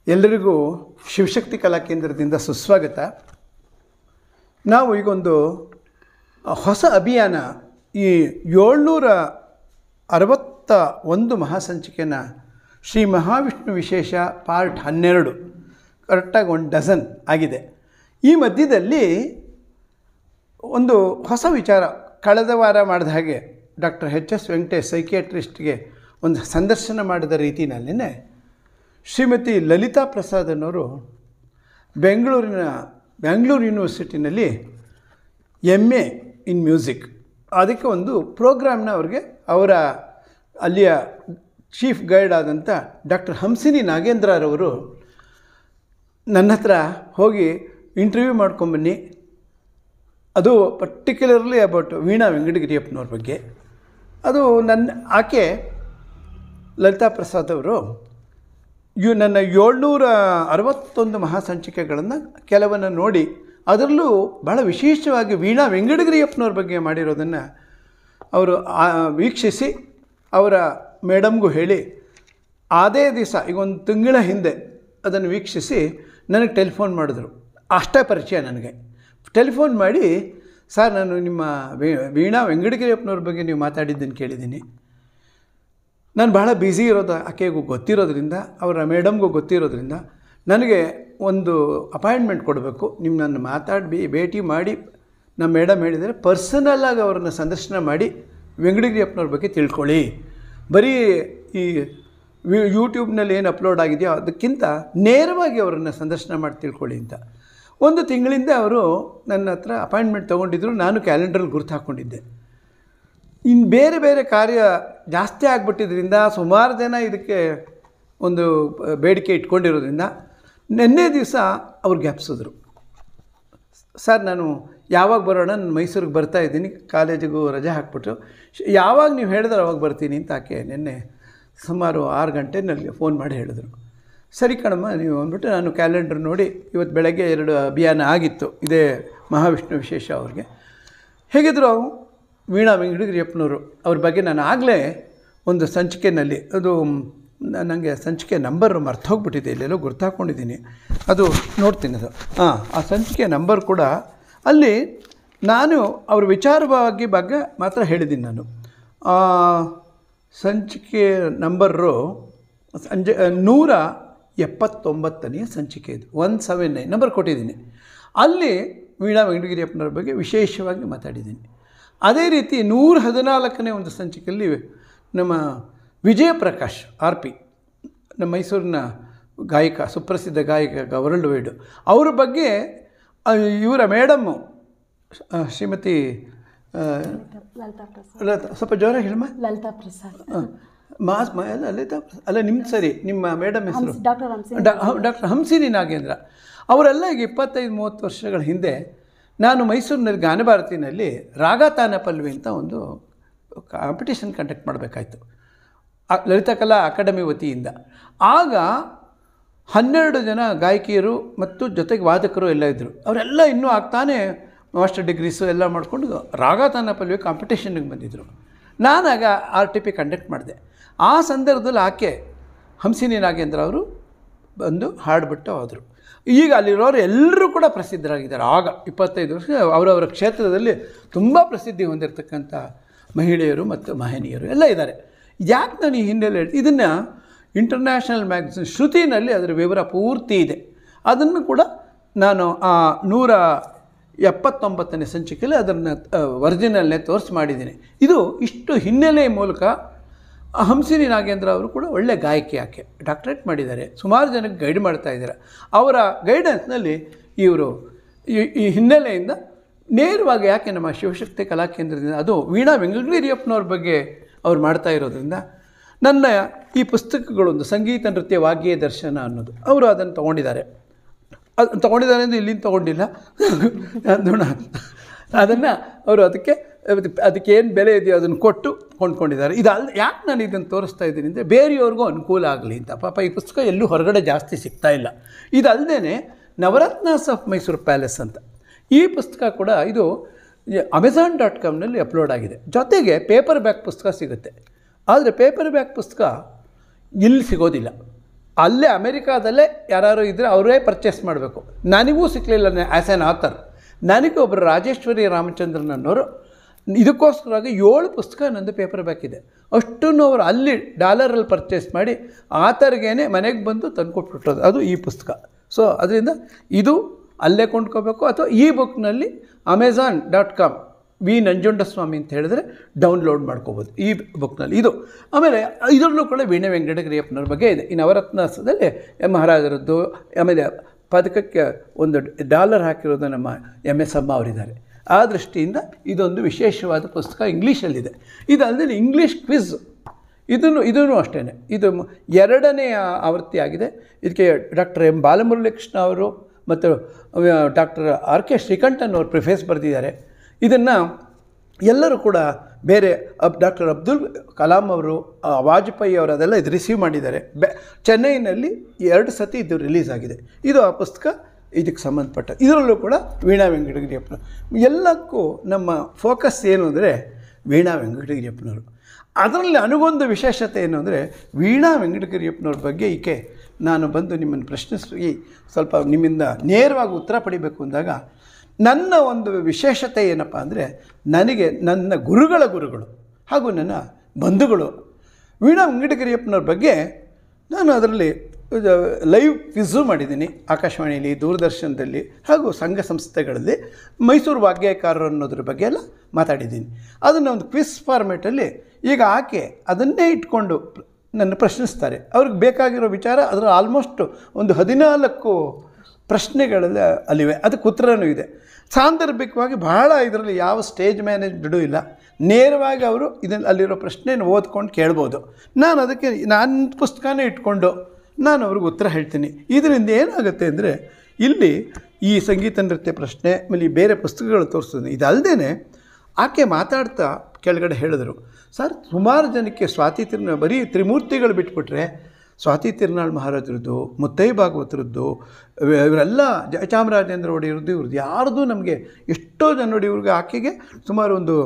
ಎಲ್ಲರಿಗೂ ಶಿವಶಕ್ತಿ ಕಲಾ ಕೇಂದ್ರದಿಂದ ಸುಸ್ವಾಗತ ನಾವು ಈಗೊಂದು ಹೊಸ ಅಭಿಯಾನ ಈ ಏಳ್ನೂರ ಅರವತ್ತ ಒಂದು ಮಹಾಸಂಚಿಕೆನ ಶ್ರೀ ಮಹಾವಿಷ್ಣು ವಿಶೇಷ ಪಾರ್ಟ್ ಹನ್ನೆರಡು ಕರೆಕ್ಟಾಗಿ ಒಂದು ಡಜನ್ ಆಗಿದೆ ಈ ಮಧ್ಯದಲ್ಲಿ ಒಂದು ಹೊಸ ವಿಚಾರ ಕಳೆದ ವಾರ ಮಾಡಿದ ಹಾಗೆ ಡಾಕ್ಟರ್ ಎಚ್ ಎಸ್ ವೆಂಕಟೇಶ್ ಸೈಕಿಯಾಟ್ರಿಸ್ಟ್ಗೆ ಒಂದು ಸಂದರ್ಶನ ಮಾಡಿದ ರೀತಿಯಲ್ಲಿಯೇ ಶ್ರೀಮತಿ ಲಲಿತಾ ಪ್ರಸಾದನವರು ಬೆಂಗಳೂರಿನ ಬೆಂಗಳೂರು ಯೂನಿವರ್ಸಿಟಿನಲ್ಲಿ ಎಮ್ ಎ ಇನ್ ಮ್ಯೂಸಿಕ್ ಅದಕ್ಕೆ ಒಂದು ಪ್ರೋಗ್ರಾಮ್ನ ಅವ್ರಿಗೆ ಅವರ ಅಲ್ಲಿಯ ಚೀಫ್ ಗೈಡ್ ಆದಂಥ ಡಾಕ್ಟರ್ ಹಂಸಿನಿ ನಾಗೇಂದ್ರರವರು ನನ್ನ ಹತ್ರ ಹೋಗಿ ಇಂಟರ್ವ್ಯೂ ಮಾಡ್ಕೊಂಬನ್ನಿ ಅದು ಪರ್ಟಿಕ್ಯುಲರ್ಲಿ ಅಬೌಟ್ ವೀಣಾ ವೆಂಕಟಗಿರಿಯಪ್ಪನವ್ರ ಬಗ್ಗೆ ಅದು ನನ್ನ ಆಕೆ ಲಲಿತಾ ಪ್ರಸಾದ್ ಅವರು ಇವು ನನ್ನ ಏಳ್ನೂರ ಅರವತ್ತೊಂದು ಮಹಾಸಂಚಿಕೆಗಳನ್ನು ಕೆಲವನ್ನು ನೋಡಿ ಅದರಲ್ಲೂ ಭಾಳ ವಿಶೇಷವಾಗಿ ವೀಣಾ ವೆಂಕಟಗಿರಿಯಪ್ಪನವ್ರ ಬಗ್ಗೆ ಮಾಡಿರೋದನ್ನು ಅವರು ಆ- ವೀಕ್ಷಿಸಿ ಅವರ ಮೇಡಮ್ಗೂ ಹೇಳಿ ಅದೇ ದಿವಸ ಈಗ ಒಂದು ತಿಂಗಳ ಹಿಂದೆ ಅದನ್ನು ವೀಕ್ಷಿಸಿ ನನಗೆ ಟೆಲಿಫೋನ್ ಮಾಡಿದ್ರು ಅಷ್ಟೇ ಪರಿಚಯ ನನಗೆ ಟೆಲಿಫೋನ್ ಮಾಡಿ ಸರ್ ನಾನು ನಿಮ್ಮ ವೀ- ವೀಣಾ ವೆಂಕಟಗಿರಿಯಪ್ಪನವ್ರ ಬಗ್ಗೆ ನೀವು ಮಾತಾಡಿದ್ದನ್ನು ಕೇಳಿದ್ದೀನಿ ನಾನು ಭಾಳ ಬ್ಯುಸಿ ಇರೋದು ಆಕೆಗೂ ಗೊತ್ತಿರೋದ್ರಿಂದ ಅವರ ಮೇಡಮ್ಗೂ ಗೊತ್ತಿರೋದ್ರಿಂದ ನನಗೆ ಒಂದು ಅಪಾಯಿಂಟ್ಮೆಂಟ್ ಕೊಡಬೇಕು ನಿಮ್ಮ ನನ್ನ ಮಾತಾಡಿ ಭೇಟಿ ಮಾಡಿ ನಮ್ಮ ಮೇಡಮ್ ಹೇಳಿದರೆ ಪರ್ಸನಲ್ಲಾಗಿ ಅವ್ರನ್ನ ಸಂದರ್ಶನ ಮಾಡಿ ವೆಂಕಟಗಿರಿಯಪ್ಪನವ್ರ ಬಗ್ಗೆ ತಿಳ್ಕೊಳ್ಳಿ ಬರೀ ಈ ವಿ- ಯೂಟ್ಯೂಬ್ನಲ್ಲಿ ಏನು ಅಪ್ಲೋಡ್ ಆಗಿದೆಯೋ ಅದಕ್ಕಿಂತ ನೇರವಾಗಿ ಅವರನ್ನು ಸಂದರ್ಶನ ಮಾಡಿ ತಿಳ್ಕೊಳ್ಳಿ ಅಂತ ಒಂದು ತಿಂಗಳಿಂದ ಅವರು ನನ್ನ ಹತ್ರ ಅಪಾಯಿಂಟ್ಮೆಂಟ್ ತೊಗೊಂಡಿದ್ರು ನಾನು ಕ್ಯಾಲೆಂಡ್ರಲ್ಲಿ ಗುರ್ತು ಹಾಕ್ಕೊಂಡಿದ್ದೆ ಇನ್ನು ಬೇರೆ ಬೇರೆ ಕಾರ್ಯ ಜಾಸ್ತಿ ಆಗಿಬಿಟ್ಟಿದ್ರಿಂದ ಸುಮಾರು ಜನ ಇದಕ್ಕೆ ಒಂದು ಬೇಡಿಕೆ ಇಟ್ಕೊಂಡಿರೋದ್ರಿಂದ ನಿನ್ನೆ ದಿವಸ ಅವ್ರು ಜ್ಞಾಪಿಸಿದ್ರು ಸರ್ ನಾನು ಯಾವಾಗ ಬರೋಣ ನಾನು ಮೈಸೂರಿಗೆ ಬರ್ತಾ ಇದ್ದೀನಿ ಕಾಲೇಜಿಗೂ ರಜೆ ಹಾಕ್ಬಿಟ್ಟು ಶ್- ಯಾವಾಗ ನೀವು ಹೇಳಿದ್ರೆ ಅವಾಗ ಬರ್ತೀನಿ ಅಂತ ಆಕೆ ನಿನ್ನೆ ಸುಮಾರು ಆರು ಗಂಟೆನಲ್ಲಿ ಫೋನ್ ಮಾಡಿ ಹೇಳಿದ್ರು ಸರಿ ಕಣಮ್ಮ ನೀವು ಅಂದ್ಬಿಟ್ಟು ನಾನು ಕ್ಯಾಲೆಂಡರ್ ನೋಡಿ ಇವತ್ತು ಬೆಳಗ್ಗೆ ಎರಡು ಅಭಿಯಾನ ಆಗಿತ್ತು ಇದೇ ಮಹಾವಿಷ್ಣು ವಿಶೇಷ ಅವ್ರಿಗೆ ಹೇಗಿದ್ರು ವೀಣಾ ವೆಂಕಟಗಿರಿಯಪ್ಪನವರು ಅವ್ರ ಬಗ್ಗೆ ನಾನು ಆಗಲೇ ಒಂದು ಸಂಚಿಕೆಯಲ್ಲಿ ಅದು ನನಗೆ ಸಂಚಿಕೆ ನಂಬರ್ ಮರ್ತು ಹೋಗ್ಬಿಟ್ಟಿದೆ ಇಲ್ಲೆಲ್ಲೋ ಗುರ್ತಾಕೊಂಡಿದ್ದೀನಿ ಅದು ನೋಡ್ತೀನಿ ಅದು ಹಾಂ ಆ ಸಂಚಿಕೆ ನಂಬರ್ ಕೂಡ ಅಲ್ಲಿ ನಾನು ಅವ್ರ ವಿಚಾರವಾಗಿ ಬಗ್ಗೆ ಮಾತ್ರ ಹೇಳಿದ್ದೀನಿ ನಾನು ಆ, ಸಂಚಿಕೆ ನಂಬರು ಸಂಜೆ ನೂರ ಎಪ್ಪತ್ತೊಂಬತ್ತನೆಯ ಸಂಚಿಕೆ ಇದು ಒನ್ ಸೆವೆನ್ ನೈನ್ ನಂಬರ್ ಕೊಟ್ಟಿದ್ದೀನಿ ಅಲ್ಲಿ ವೀಣಾ ವೆಂಕಟಗಿರಿಯಪ್ಪನವ್ರ ಬಗ್ಗೆ ವಿಶೇಷವಾಗಿ ಮಾತಾಡಿದ್ದೀನಿ ಅದೇ ರೀತಿ ನೂರ ಹದಿನಾಲ್ಕನೇ ಒಂದು ಸಂಚಿಕೆಯಲ್ಲಿ ನಮ್ಮ ವಿಜಯ ಪ್ರಕಾಶ್ ಆರ್ ಪಿ ನಮ್ಮ ಮೈಸೂರಿನ ಗಾಯಕ ಸುಪ್ರಸಿದ್ಧ ಗಾಯಕ ವರ್ಲ್ಡ್ ವೈಡ್ ಅವ್ರ ಬಗ್ಗೆ ಆ, ಇವರ ಮೇಡಮ್ಮು ಆ, ಶ್ರೀಮತಿ ಆ, ಲಲಿತಾ ಪ್ರಸಾದ್ ಲತಾ- ಸ್ವಲ್ಪ ಜೋರ ಹೇಳಮ್ಮ ಲಲಿತಾ ಪ್ರಸಾದ್ ಮಾಸ್ ಮ- ಅಲ್ಲ ಲಲಿತಾ ಪ್ರಸಾದ್- ಅಲ್ಲ ನಿಮ್ದು ಸರಿ ನಿಮ್ಮ ಮೇಡಮ್ ಹೆಸರು ಡಾಕ್ಟರ್ ಹಂಸಿ ಡಾಕ್ಟರ್ ಹಂಸಿನಿ ನಾಗೇಂದ್ರ ಅವರೆಲ್ಲ ಈಗ ಇಪ್ಪತ್ತೈದು ಮೂವತ್ತು ವರ್ಷಗಳ ಹಿಂದೆ ನಾನು ಮೈಸೂರಿನಲ್ಲಿ ಗಾನಭಾರತಿನಲ್ಲಿ ರಾಗತಾನ ಪಲ್ವಿ ಅಂತ ಒಂದು ಕಾಂಪಿಟೇಷನ್ ಕಂಡಕ್ಟ್ ಮಾಡಬೇಕಾಯ್ತು ಆ- ಲಲಿತಾ ಕಲಾ ಅಕಾಡೆಮಿ ವತಿಯಿಂದ ಆಗ ಹನ್ನೆರಡು ಜನ ಗಾಯಕಿಯರು ಮತ್ತು ಜೊತೆಗೆ ವಾದಕರು ಎಲ್ಲ ಇದ್ದರು ಅವರೆಲ್ಲ ಇನ್ನೂ ಆಗ್ತಾನೆ ಮಾಸ್ಟರ್ ಡಿಗ್ರೀಸು ಎಲ್ಲ ಮಾಡಿಕೊಂಡು ರಾಗತಾನ ಪಲ್ವಿ ಕಾಂಪಿಟೇಷನ್ಗೆ ಬಂದಿದ್ದರು ನಾನಾಗ ಆರ್ ಟಿ ಪಿ ಕಂಡಕ್ಟ್ ಮಾಡಿದೆ ಆ ಸಂದರ್ಭದಲ್ಲಿ ಆಕೆ ಹಂಸಿನಿ ನಾಗೇಂದ್ರ ಅವರು ಬಂದು ಹಾಡ್ಬಿಟ್ಟು ಹೋದರು ಈಗ ಅಲ್ಲಿರೋರು ಎಲ್ಲರೂ ಕೂಡ ಪ್ರಸಿದ್ಧರಾಗಿದ್ದಾರೆ ಆಗ ಇಪ್ಪತ್ತೈದು ವರ್ಷ ಅವರವರ ಕ್ಷೇತ್ರದಲ್ಲಿ ತುಂಬ ಪ್ರಸಿದ್ಧಿ ಹೊಂದಿರತಕ್ಕಂಥ ಮಹಿಳೆಯರು ಮತ್ತು ಮಹನೀಯರು ಎಲ್ಲ ಇದ್ದಾರೆ ಯಾಕೆ ನಾನು ಈ ಹಿನ್ನೆಲೆ ಹೇಳ್ತೀನಿ ಇದನ್ನು ಇಂಟರ್ನ್ಯಾಷನಲ್ ಮ್ಯಾಗಝಿನ್ ಶ್ರುತಿನಲ್ಲಿ ಅದರ ವಿವರ ಪೂರ್ತಿ ಇದೆ ಅದನ್ನು ಕೂಡ ನಾನು ಆ ನೂರ ಎಪ್ಪತ್ತೊಂಬತ್ತನೇ ಸಂಚಿಕೆಯಲ್ಲಿ ಅದನ್ನು ಒರಿಜಿನಲ್ನೇ ತೋರಿಸಿ ಮಾಡಿದ್ದೀನಿ ಇದು ಇಷ್ಟು ಹಿನ್ನೆಲೆ ಮೂಲಕ ಆ ಹಂಸಿನಿ ನಾಗೇಂದ್ರ ಅವರು ಕೂಡ ಒಳ್ಳೆ ಗಾಯಕಿ ಆಕೆ ಡಾಕ್ಟ್ರೇಟ್ ಮಾಡಿದ್ದಾರೆ ಸುಮಾರು ಜನಕ್ಕೆ ಗೈಡ್ ಮಾಡ್ತಾ ಇದ್ದಾರೆ ಅವರ ಗೈಡೆನ್ಸ್ನಲ್ಲಿ ಇವರು ಈ ಈ ಹಿನ್ನೆಲೆಯಿಂದ ನೇರವಾಗಿ ಯಾಕೆ ನಮ್ಮ ಶಿವಶಕ್ತಿ ಕಲಾ ಕೇಂದ್ರದಿಂದ ಅದು ವೀಣಾ ವೆಂಕಟಗಿರಿಯಪ್ಪನವ್ರ ಬಗ್ಗೆ ಅವ್ರು ಮಾಡ್ತಾ ಇರೋದ್ರಿಂದ ನನ್ನ ಈ ಪುಸ್ತಕಗಳೊಂದು ಸಂಗೀತ ನೃತ್ಯ ವಾಗ್ಯ ದರ್ಶನ ಅನ್ನೋದು ಅವರು ಅದನ್ನು ತೊಗೊಂಡಿದ್ದಾರೆ ಅದು ತೊಗೊಂಡಿದ್ದಾರೆ ಅಂದರೆ ಇಲ್ಲಿಂದ ತೊಗೊಂಡಿಲ್ಲ ನೋಡ ಅದನ್ನು ಅವರು ಅದಕ್ಕೆ ಅದಕ್ಕೆ ಏನು ಬೆಲೆ ಇದೆಯೋ ಅದನ್ನು ಕೊಟ್ಟು ಕೊಂಡ್ಕೊಂಡಿದ್ದಾರೆ ಇದು ಅಲ್ಲ ಯಾಕೆ ನಾನು ಇದನ್ನು ತೋರಿಸ್ತಾ ಇದ್ದೀನಿ ಅಂದರೆ ಬೇರೆಯವ್ರಿಗೂ ಅನುಕೂಲ ಆಗಲಿ ಅಂತ ಪಾಪ ಈ ಪುಸ್ತಕ ಎಲ್ಲೂ ಹೊರಗಡೆ ಜಾಸ್ತಿ ಸಿಗ್ತಾ ಇಲ್ಲ ಇದಲ್ಲದೆ ನವರತ್ನಾಸ್ ಆಫ್ ಮೈಸೂರು ಪ್ಯಾಲೇಸ್ ಅಂತ ಈ ಪುಸ್ತಕ ಕೂಡ ಇದು ಅಮೆಝಾನ್ ಡಾಟ್ ಕಾಮ್ನಲ್ಲಿ ಅಪ್ಲೋಡ್ ಆಗಿದೆ ಜೊತೆಗೆ ಪೇಪರ್ ಬ್ಯಾಕ್ ಪುಸ್ತಕ ಸಿಗುತ್ತೆ ಆದರೆ ಪೇಪರ್ ಬ್ಯಾಕ್ ಪುಸ್ತಕ ಇಲ್ಲಿ ಸಿಗೋದಿಲ್ಲ ಅಲ್ಲೇ ಅಮೆರಿಕಾದಲ್ಲೇ ಯಾರು ಇದ್ದರೆ ಅವರೇ ಪರ್ಚೇಸ್ ಮಾಡಬೇಕು ನನಗೂ ಸಿಕ್ಕಲಿಲ್ಲ ಆ್ಯಸ್ ಆ್ಯನ್ ಆಥರ್ ನನಗೆ ಒಬ್ಬರು ರಾಜೇಶ್ವರಿ ರಾಮಚಂದ್ರನ್ ಅನ್ನೋರು ಇದಕ್ಕೋಸ್ಕರವಾಗಿ ಏಳು ಪುಸ್ತಕ ನಂದು ಪೇಪರ್ ಬ್ಯಾಕ್ ಇದೆ ಅಷ್ಟನ್ನು ಅವರು ಅಲ್ಲಿ ಡಾಲರಲ್ಲಿ ಪರ್ಚೇಸ್ ಮಾಡಿ ಆತರ್ಗೇನೆ ಮನೆಗೆ ಬಂದು ತಂದುಕೊಟ್ಬಿಟ್ಟೋದು ಅದು ಈ ಪುಸ್ತಕ ಸೊ ಅದರಿಂದ ಇದು ಅಲ್ಲೇ ಕೊಂಡ್ಕೋಬೇಕು ಅಥವಾ ಈ ಬುಕ್ನಲ್ಲಿ Amazon dot com V Nanjundaswamy ಅಂತ ಹೇಳಿದ್ರೆ ಡೌನ್ಲೋಡ್ ಮಾಡ್ಕೋಬೋದು ಈ ಬುಕ್ನಲ್ಲಿ ಇದು ಆಮೇಲೆ ಇದರಲ್ಲೂ ಕೂಡ ವೀಣೆ ವೆಂಕಟಗಿರಿಯಪ್ಪನವ್ರ ಬಗ್ಗೆ ಇದೆ ಈ ನವರತ್ನದಲ್ಲಿ ಎಂ ಮಹಾರಾಜರದ್ದು ಆಮೇಲೆ ಪದಕಕ್ಕೆ ಒಂದು ಡಾಲರ್ ಹಾಕಿರೋದು ನಮ್ಮ ಎಮ್ ಎಸ್ ಅಮ್ಮ ಅವರಿದ್ದಾರೆ ಆ ದೃಷ್ಟಿಯಿಂದ ಇದೊಂದು ವಿಶೇಷವಾದ ಪುಸ್ತಕ ಇಂಗ್ಲೀಷಲ್ಲಿದೆ ಇದಲ್ಲದೆ ಇಂಗ್ಲೀಷ್ ಕ್ವಿಝ್ ಇದನ್ನು ಇದೂ ಅಷ್ಟೇ ಇದು ಮ- ಎರಡನೆಯ ಆವೃತ್ತಿ ಆಗಿದೆ ಇದಕ್ಕೆ ಡಾಕ್ಟರ್ ಎಂ ಬಾಲಮುರಳಿಕೃಷ್ಣ ಅವರು ಮತ್ತು ಡಾಕ್ಟರ್ ಆರ್ ಕೆ ಶ್ರೀಕಂಠನ್ ಅವರು ಪ್ರಿಫೇಸ್ ಬರೆದಿದ್ದಾರೆ ಇದನ್ನು ಎಲ್ಲರೂ ಕೂಡ ಬೇರೆ ಅಬ್ ಡಾಕ್ಟರ್ ಅಬ್ದುಲ್ ಕಲಾಂ ಅವರು ಆ, ವಾಜಪೇಯಿ ಅವರು ಅದೆಲ್ಲ ಇದು ರಿಸೀವ್ ಮಾಡಿದ್ದಾರೆ ಬೆ ಚೆನ್ನೈನಲ್ಲಿ ಎರಡು ಸತಿ ಇದು ರಿಲೀಸ್ ಆಗಿದೆ ಇದು ಆ ಪುಸ್ತಕ ಇದಕ್ಕೆ ಸಂಬಂಧಪಟ್ಟ ಇದರಲ್ಲೂ ಕೂಡ ವೀಣಾ ವೆಂಕಟಗಿರಿಯಪ್ಪನ ಎಲ್ಲಕ್ಕೂ ನಮ್ಮ ಫೋಕಸ್ ಏನು ಅಂದರೆ ವೀಣಾ ವೆಂಕಟಗಿರಿಯಪ್ಪನವರು ಅದರಲ್ಲಿ ನನಗೊಂದು ವಿಶೇಷತೆ ಏನು ಅಂದರೆ ವೀಣಾ ವೆಂಕಟಗಿರಿಯಪ್ಪನವ್ರ ಬಗ್ಗೆ ಈಕೆ ನಾನು ಬಂದು ನಿಮ್ಮನ್ನು ಪ್ರಶ್ನಿಸಿ ಸ್ವಲ್ಪ ನಿಮ್ಮಿಂದ ನೇರವಾಗಿ ಉತ್ತರ ಪಡಿಬೇಕು ಅಂದಾಗ ನನ್ನ ಒಂದು ವಿಶೇಷತೆ ಏನಪ್ಪ ಅಂದರೆ ನನಗೆ ನನ್ನ ಗುರುಗಳ ಗುರುಗಳು ಹಾಗೂ ನನ್ನ ಬಂಧುಗಳು ವೀಣಾ ವೆಂಕಟಗಿರಿಯಪ್ಪನವ್ರ ಬಗ್ಗೆ ನಾನು ಅದರಲ್ಲಿ ಇದು ಲೈವ್ ಕ್ವಿಝು ಮಾಡಿದ್ದೀನಿ ಆಕಾಶವಾಣಿಯಲ್ಲಿ ದೂರದರ್ಶನದಲ್ಲಿ ಹಾಗೂ ಸಂಘ ಸಂಸ್ಥೆಗಳಲ್ಲಿ ಮೈಸೂರು ವಾಗ್ಯಕಾರರು ಅನ್ನೋದ್ರ ಬಗ್ಗೆ ಎಲ್ಲ ಮಾತಾಡಿದ್ದೀನಿ ಅದನ್ನು ಒಂದು ಕ್ವಿಸ್ ಫಾರ್ಮೇಟಲ್ಲಿ ಈಗ ಆಕೆ ಅದನ್ನೇ ಇಟ್ಕೊಂಡು ನನ್ನ ಪ್ರಶ್ನಿಸ್ತಾರೆ ಅವ್ರಿಗೆ ಬೇಕಾಗಿರೋ ವಿಚಾರ ಅದರ ಆಲ್ಮೋಸ್ಟ್ ಒಂದು ಹದಿನಾಲ್ಕು ಪ್ರಶ್ನೆಗಳೆಲ್ಲ ಅಲ್ಲಿವೆ ಅದಕ್ಕೆ ಉತ್ತರನೂ ಇದೆ ಸಾಂದರ್ಭಿಕವಾಗಿ ಬಹಳ ಇದರಲ್ಲಿ ಯಾವ ಸ್ಟೇಜ್ ಮ್ಯಾನೇಜ್ಮೆಂಟು ಇಲ್ಲ ನೇರವಾಗಿ ಅವರು ಇದನ್ನು ಅಲ್ಲಿರೋ ಪ್ರಶ್ನೆಯನ್ನು ಓದ್ಕೊಂಡು ಕೇಳ್ಬೋದು ನಾನು ಅದಕ್ಕೆ ನನ್ನ ಪುಸ್ತಕನೇ ಇಟ್ಕೊಂಡು ನಾನು ಅವ್ರಿಗೆ ಉತ್ತರ ಹೇಳ್ತೀನಿ ಇದರಿಂದ ಏನಾಗುತ್ತೆ ಅಂದರೆ ಇಲ್ಲಿ ಈ ಸಂಗೀತ ನೃತ್ಯ ಪ್ರಶ್ನೆ ಆಮೇಲೆ ಈ ಬೇರೆ ಪುಸ್ತಕಗಳು ತೋರಿಸ್ತದೆ ಇದಲ್ಲದೆ ಆಕೆ ಮಾತಾಡ್ತಾ ಕೆಳಗಡೆ ಹೇಳಿದರು ಸರ್ ಸುಮಾರು ಜನಕ್ಕೆ ಸ್ವಾತಿ ತಿರ್ನ ಬರೀ ತ್ರಿಮೂರ್ತಿಗಳು ಬಿಟ್ಬಿಟ್ರೆ ಸ್ವಾತಿ ತಿರುನಾಳ್ ಮಹಾರಾಜರದ್ದು ಮುತ್ತೈ ಭಾಗವತರದ್ದು ಇವ- ಇವರೆಲ್ಲ ಜಯಚಾಮರಾಜೇಂದ್ರ ಒಡೆಯರದ್ದು ಇವ್ರದ್ದು ಯಾರ್ದು ನಮಗೆ ಎಷ್ಟೋ ಜನ ನೋಡಿ ಇವ್ರಿಗೆ ಆಕೆಗೆ ಸುಮಾರು ಒಂದು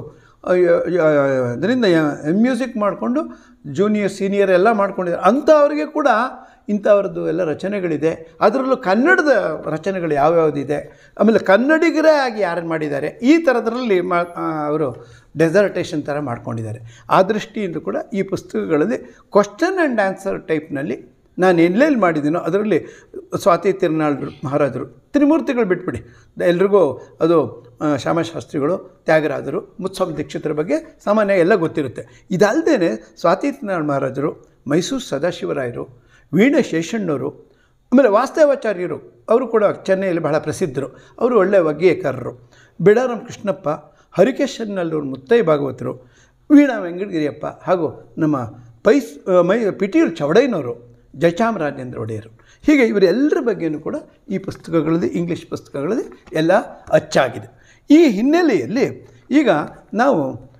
ಅದರಿಂದ ಮ್ಯೂಸಿಕ್ ಮಾಡಿಕೊಂಡು ಜೂನಿಯರ್ ಸೀನಿಯರ್ ಎಲ್ಲ ಮಾಡ್ಕೊಂಡಿದ್ದಾರೆ ಅಂಥವ್ರಿಗೆ ಕೂಡ ಇಂಥವ್ರದ್ದು ಎಲ್ಲ ರಚನೆಗಳಿದೆ ಅದರಲ್ಲೂ ಕನ್ನಡದ ರಚನೆಗಳು ಯಾವ್ಯಾವುದಿದೆ ಆಮೇಲೆ ಕನ್ನಡಿಗರೇ ಆಗಿ ಯಾರು ಮಾಡಿದ್ದಾರೆ ಈ ಥರದ್ರಲ್ಲಿ ಮಾ ಅವರು ಡೆಸರ್ಟೇಷನ್ ಥರ ಮಾಡ್ಕೊಂಡಿದ್ದಾರೆ ಆ ದೃಷ್ಟಿಯಿಂದ ಕೂಡ ಈ ಪುಸ್ತಕಗಳಲ್ಲಿ ಕ್ವಶನ್ ಆ್ಯಂಡ್ ಆನ್ಸರ್ ಟೈಪ್ನಲ್ಲಿ ನಾನು ಎಲ್ಲೆಲ್ಲಿ ಮಾಡಿದ್ದೀನೋ ಅದರಲ್ಲಿ ಸ್ವಾತಿ ತಿರುನಾಳ್ ಮಹಾರಾಜರು ತ್ರಿಮೂರ್ತಿಗಳು ಬಿಟ್ಬಿಡಿ ಎಲ್ರಿಗೂ ಅದು ಆ, ಶ್ಯಾಮಶಾಸ್ತ್ರಿಗಳು ತ್ಯಾಗರಾಜರು ಮುತ್ಸ್ವಾಮಿ ದೀಕ್ಷಿತರ ಬಗ್ಗೆ ಸಾಮಾನ್ಯ ಎಲ್ಲ ಗೊತ್ತಿರುತ್ತೆ ಇದಲ್ಲದೆ ಸ್ವಾತಿ ತಿರುನಾಳ್ ಮಹಾರಾಜರು ಮೈಸೂರು ಸದಾಶಿವರಾಯರು ವೀಣ ಶೇಷಣ್ಣವರು ಆಮೇಲೆ ವಾಸ್ತವಾಚಾರ್ಯರು ಅವರು ಕೂಡ ಚೆನ್ನೈಯಲ್ಲಿ ಬಹಳ ಪ್ರಸಿದ್ಧರು ಅವರು ಒಳ್ಳೆಯ ವಗ್ಗೇಕಾರರು ಬಿಡಾರಂ ಕೃಷ್ಣಪ್ಪ ಹರಿಕೇಶನ್ನಲ್ಲೂರು ಮುತ್ತೈ ಭಾಗವತರು ವೀಣಾ ವೆಂಕಟಗಿರಿಯಪ್ಪ ಹಾಗೂ ನಮ್ಮ ಪೈಸ್ ಆ, ಮೈ ಪಿಟೀಲ್ ಚೌಡಯ್ಯನವರು ಜಯಚಾಮರಾಜೇಂದ್ರ ಒಡೆಯರು ಹೀಗೆ ಇವರೆಲ್ಲರ ಬಗ್ಗೆಯೂ ಕೂಡ ಈ ಪುಸ್ತಕಗಳಲ್ಲಿ ಇಂಗ್ಲೀಷ್ ಪುಸ್ತಕಗಳಲ್ಲಿ ಎಲ್ಲ ಅಚ್ಚಾಗಿದೆ ಈ ಹಿನ್ನೆಲೆಯಲ್ಲಿ ಈಗ ನಾವು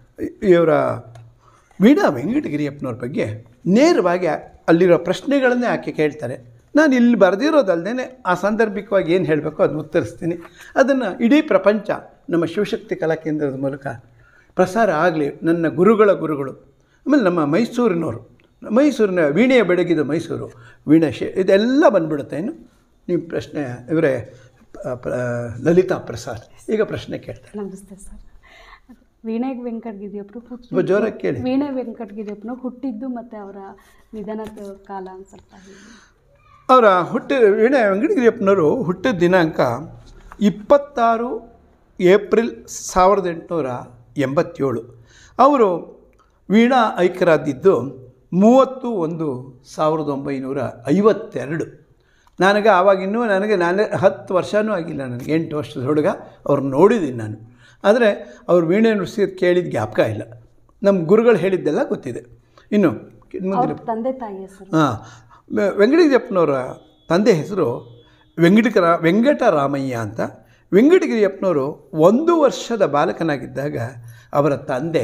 ಇವರ ವೀಣಾ ವೆಂಕಟಗಿರಿಯಪ್ಪನವ್ರ ಬಗ್ಗೆ ನೇರವಾಗಿ ಅಲ್ಲಿರೋ ಪ್ರಶ್ನೆಗಳನ್ನೇ ಆಕೆ ಕೇಳ್ತಾರೆ ನಾನು ಇಲ್ಲಿ ಬರೆದಿರೋದಲ್ಲದೆ ಆ ಸಾಂದರ್ಭಿಕವಾಗಿ ಏನು ಹೇಳಬೇಕೋ ಅದನ್ನು ಉತ್ತರಿಸ್ತೀನಿ ಅದನ್ನು ಇಡೀ ಪ್ರಪಂಚ ನಮ್ಮ ಶಿವಶಕ್ತಿ ಕಲಾ ಕೇಂದ್ರದ ಮೂಲಕ ಪ್ರಸಾರ ಆಗಲಿ ನನ್ನ ಗುರುಗಳ ಗುರುಗಳು ಆಮೇಲೆ ನಮ್ಮ ಮೈಸೂರಿನವರು ಮೈಸೂರಿನ ವೀಣೆಯ ಬೆಳಗಿದ ಮೈಸೂರು ವೀಣಾ ಶೇ ಇದೆಲ್ಲ ಬಂದ್ಬಿಡುತ್ತೆ ಇನ್ನು ನೀವು ಪ್ರಶ್ನೆ ಇವರೇ ಪ- ಪ- ಲಲಿತಾ ಪ್ರಸಾದ್ ಈಗ ಪ್ರಶ್ನೆ ಕೇಳ್ತಾರೆ ನಮಸ್ತೆ ಸರ್ ವೀಣೆ ವೆಂಕಟಗಿರಿಯಪ್ಪರು ಸ್ವಲ್ಪ ಜೋರಾಗಿ ಕೇಳಿ ವೀಣೆ ವೆಂಕಟಗಿರಿಯಪ್ಪನು ಹುಟ್ಟಿದ್ದು ಮತ್ತು ಅವರ ನಿಧನದ ಕಾಲ ಅಂತ ಸ್ವಲ್ಪ ಹೇಳಿ ಅವರ ಹುಟ್ಟಿ ವೀಣೆ ವೆಂಕಟಗಿರಿಯಪ್ಪನವರು ಹುಟ್ಟಿದ ದಿನಾಂಕ ಇಪ್ಪತ್ತಾರು ಏಪ್ರಿಲ್ ಸಾವಿರದ ಎಂಟುನೂರ ಎಂಬತ್ತೇಳು ಅವರು ವೀಣಾ ಐಕ್ಯರಾದಿದ್ದು ಮೂವತ್ತು ಒಂದು ಸಾವಿರದ ಒಂಬೈನೂರ ಐವತ್ತೆರಡು ನನಗೆ ಆವಾಗಿನ್ನೂ ನನಗೆ ನಾನೇ ಹತ್ತು ವರ್ಷವೂ ಆಗಿಲ್ಲ ನನಗೆ ಎಂಟು ವರ್ಷದ ಹುಡುಗ ಅವ್ರು ನೋಡಿದ್ದೀನಿ ನಾನು ಆದರೆ ಅವ್ರು ವೀಣೆ ನುಡಿಸಿದ ಕೇಳಿದ ಜ್ಞಾಪಕ ಇಲ್ಲ ನಮ್ಮ ಗುರುಗಳು ಹೇಳಿದ್ದೆಲ್ಲ ಗೊತ್ತಿದೆ ಇನ್ನು ಮುಂದಿನ ಅವ್ರ ತಂದೆ ತಾಯಿ ಹೆಸರು ಹಾಂ ವೆಂಕಟಗಿರಿಯಪ್ಪನವರ ತಂದೆ ಹೆಸರು ವೆಂಕಟಕರ ವೆಂಕಟರಾಮಯ್ಯ ಅಂತ ವೆಂಕಟಗಿರಿಯಪ್ಪನವರು ಒಂದು ವರ್ಷದ ಬಾಲಕನಾಗಿದ್ದಾಗ ಅವರ ತಂದೆ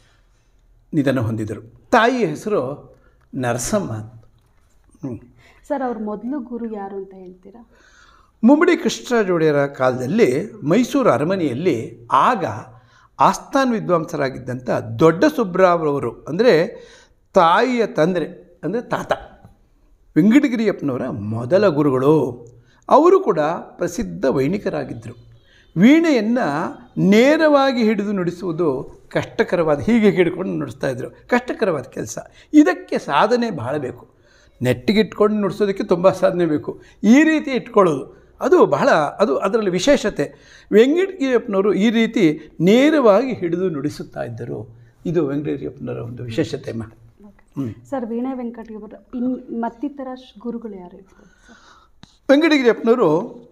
ನಿಧನ ಹೊಂದಿದರು ತಾಯಿ ಹೆಸರು ನರಸಮ್ಮ ಅಂತ ಹ್ಮ್. ಸರ್ ಅವ್ರ ಮೊದಲು ಗುರು ಯಾರು ಅಂತ ಹೇಳ್ತೀರಾ ಮುಮ್ಮಡಿ ಕೃಷ್ಣರಾಜ ಒಡೆಯರ ಕಾಲದಲ್ಲಿ ಮೈಸೂರು ಅರಮನೆಯಲ್ಲಿ ಆಗ ಆಸ್ಥಾನ ವಿದ್ವಾಂಸರಾಗಿದ್ದಂಥ ದೊಡ್ಡ ಸುಬ್ರಾವ್ರವರು ಅಂದರೆ ತಾಯಿಯ ತಂದೆ ಅಂದರೆ ತಾತ ವೆಂಕಟಗಿರಿಯಪ್ಪನವರ ಮೊದಲ ಗುರುಗಳು ಅವರು ಕೂಡ ಪ್ರಸಿದ್ಧ ವೈಣಿಕರಾಗಿದ್ದರು ವೀಣೆಯನ್ನು ನೇರವಾಗಿ ಹಿಡಿದು ನುಡಿಸುವುದು ಕಷ್ಟಕರವಾದ ಹೀಗೆ ಹಿಡ್ಕೊಂಡು ನುಡಿಸ್ತಾ ಇದ್ದರು ಕಷ್ಟಕರವಾದ ಕೆಲಸ ಇದಕ್ಕೆ ಸಾಧನೆ ಬಹಳ ಬೇಕು ನೆಟ್ಟಿಗೆ ಇಟ್ಕೊಂಡು ನುಡಿಸೋದಕ್ಕೆ ತುಂಬ ಸಾಧನೆ ಬೇಕು ಈ ರೀತಿ ಇಟ್ಕೊಳ್ಳೋದು ಅದು ಬಹಳ ಅದು ಅದರಲ್ಲಿ ವಿಶೇಷತೆ ವೆಂಕಟಗಿರಿಯಪ್ಪನವರು ಈ ರೀತಿ ನೇರವಾಗಿ ಹಿಡಿದು ನುಡಿಸುತ್ತಾ ಇದ್ದರು ಇದು ವೆಂಕಟಗಿರಿಯಪ್ಪನವರ ಒಂದು ವಿಶೇಷತೆ ಅಮ್ಮ ಸರ್ ವೀಣಾ ವೆಂಕಟಗಿರಿ ಇನ್ ಮತ್ತಿತರ ಶ್- ಗುರುಗಳು ಯಾರು ಇರ್ತಾರೆ ಸರ್ ವೆಂಕಟಗಿರಿಯಪ್ಪನವರು